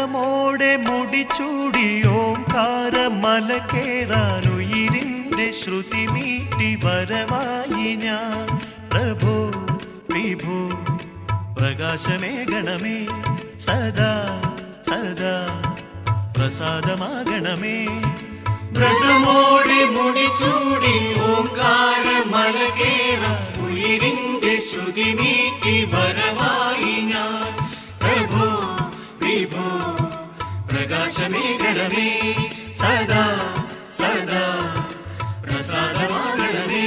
വ്രതമോടെ മുടിച്ചൂടി ഓംകാര മല കേറാനുയിരിന്റെ ശ്രുതി നീട്ടി വരവായി ഞാൻ പ്രഭോ വിഭോ പ്രകാശമേ ഗണമേ സദാ സദാ പ്രസാദമാകണമേ വ്രതമോടെ മുടിച്ചൂടി ഓംകാര മല ഉയിരിന്റെ ശ്രുതി നീട്ടി വരവായി ഞാൻ പ്രഭോ വിഭോ പ്രകാശമേ ഗണമേ സദാ സദാ പ്രസാദമാകണമേ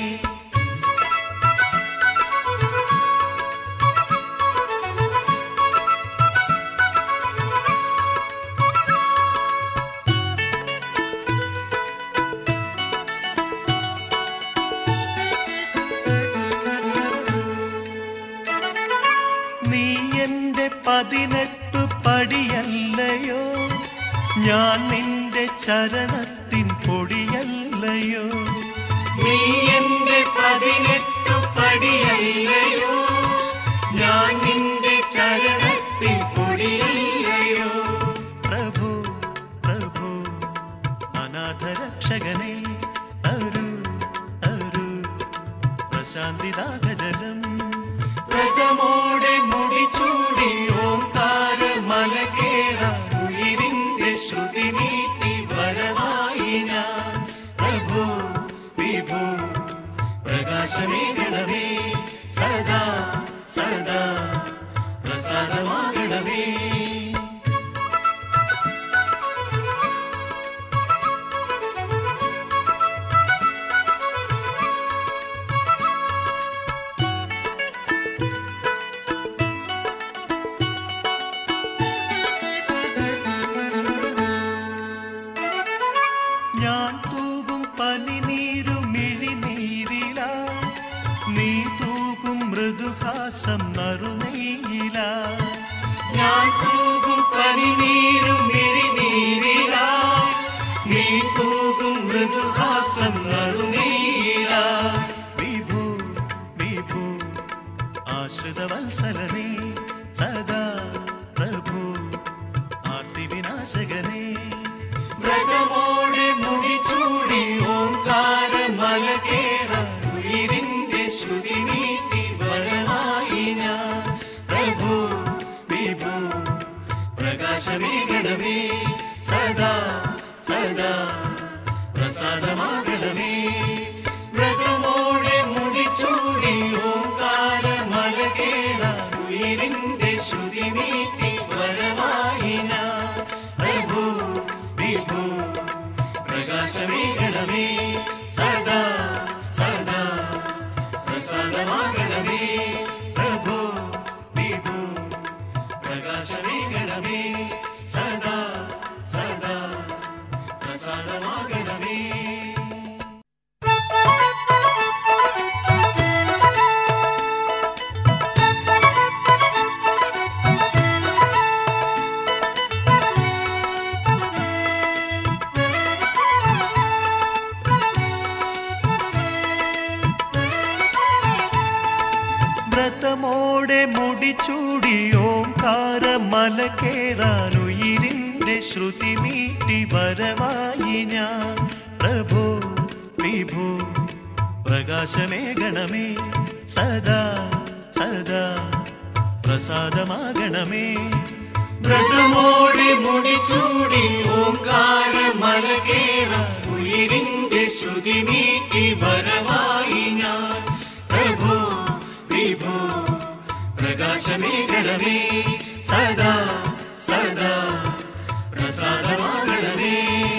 നീ എന്റെ പതിനെട്ടു പടിയല്ലയോ ഞാൻ നിന്റെ ചരണത്തിൻ പൊടിയല്ലയോ നീ എന്റെ പതിനെട്ടു പടിയല്ലയോ ഞാൻ നിന്റെ ചരണത്തിൻ പൊടിയല്ലയോ പ്രഭു പ്രഭു അനാഥരക്ഷകനെ അരു അരു പ്രശാന്തിദാഹജലം വ്രതമോടെ മുടിച്ചൂടി ഓംകാര മല ഉയിരിന്റെ ശ്രുതി നീട്ടി വരവായി ഞാൻ പ്രഭു വിഭു പ്രകാശമേ ഗണമേ സദാ സദാ പ്രസാദമാകണമേ ഞാൻ തൂകും പനിനീരും മിഴിനീരില നീ തൂകും മൃദുഹാസം നറുനെയ്യില ഞാൻ തൂകും പനിനീരും മിഴിനീരില നീ തൂകും മൃദുഹാസം നറുനെയ്യില വിഭു വിഭു ആശ്രിതവത്സലനേ സദാ പ്രഭു ആർത്തി വിനാശകനേ വ്രതമോടെ മുടിച്ചൂടി ഓംകാര മല ഉയിരിന്റെ ശ്രുതി നീട്ടി വരമായി ഞാൻ പ്രഭു വിഭു പ്രകാശമേ ഗണമേ സദാ സദാ പ്രസാദമാകണമേ വ്രതമോടെ മുടിച്ചൂടി ഓംകാര മല ഉയിരിന്റെ ശ്രുതി നീട്ടി വരമായി ഞാൻ പ്രഭു വിഭു പ്രകാശമേ ഗണമേ സദാ സദാ പ്രസാദമാകണമേ പ്രഭു വിഭു പ്രകാശമേ ഗണമേ സദാ സദാ പ്രസാദമാകണമേ വ്രതമോടെ മുടിച്ചൂടി ഓംകാര മല കേറാനുയിരിന്റെ ശ്രുതി നീട്ടി വരവായി ഞാൻ പ്രഭു വിഭു പ്രകാശമേ ഗണമേ സദാ സദാ പ്രസാദമാകണമേ വ്രതമോടെ മുടിച്ചൂടി ഓംകാര മല ഉയിരിന്റെ ശ്രുതി നീട്ടി വരവായി ഞാൻ പ്രഭു വിഭു പ്രകാശമേ ഗണമേ സദാ സദാ പ്രസാദമാകണമേ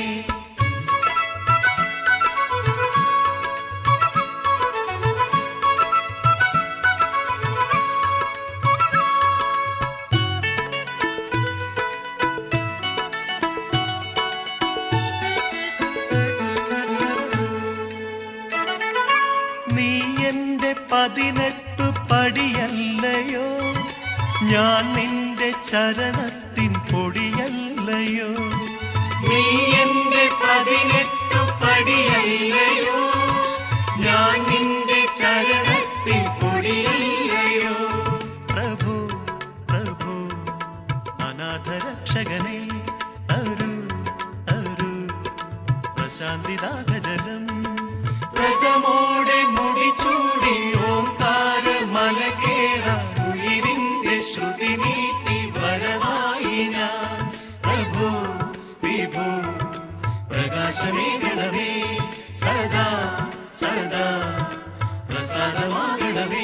നീ എന്റെ പതിനെട്ടു പടിയല്ലയോ ഞാൻ നിന്റെ ചരണത്തിൻ പൊടിയല്ലയോ നീ എന്റെ പതിനെട്ടു പടിയല്ലയോ ഞാൻ നിന്റെ ചരണത്തിൻ പൊടിയല്ലയോ പ്രഭു പ്രഭു അനാഥരക്ഷ രക്ഷകനെ തരൂ തരൂ പ്രശാന്തിദാഹജലം വ്രതമോടെ മുടിച്ചൂടി ഓംകാര മലകേറ ഉയിരിന്റെ ശ്രുതി നീട്ടി വരവായി ഞാൻ പ്രഭു വിഭു പ്രകാശമേകണമേ സദാ സദാ പ്രസാദമാകണമേ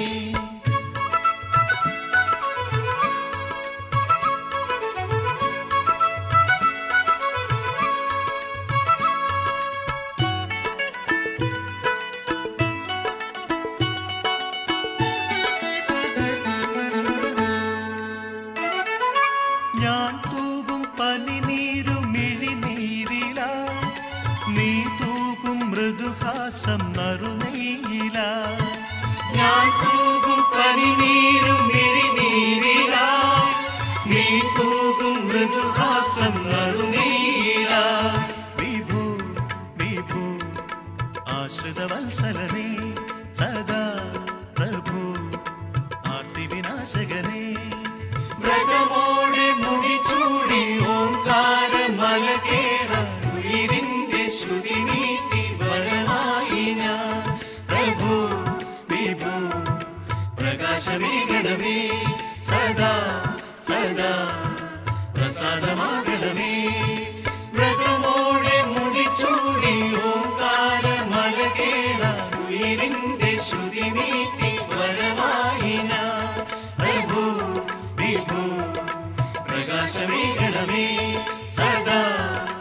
ഞാൻ തൂകും പനിനീരും മിഴിനീരില നീ തൂകും മൃദുഹാസം നറുനെയ്യില ഞാൻ തൂകും പനിനീരും മിഴിനീരില നീ തൂകും മൃദുഹാസം നറുനെയ്യില വിഭു വിഭു ആശ്രിതവത്സലനേ സദാ പ്രഭു ആർത്തി വിനാശകനേ വ്രതമോടെ മുടിച്ചൂടി ഓംകാര മലകേറ ഉയിരിന്റെ ശ്രുതി നീട്ടി വരമായി ഞാൻ പ്രഭു വിഭു പ്രകാശമേകണമേ സദാ സദാ പ്രസാദമാകണമേ വ്രതമോടെ മുടിച്ചൂടി ഓംകാര മലകേറ ഉയിരിന്റെ ശ്രുതി നീട്ടി വരമായി ഞാൻ പ്രഭു വിഭു പ്രകാശമേകണമേ സദാ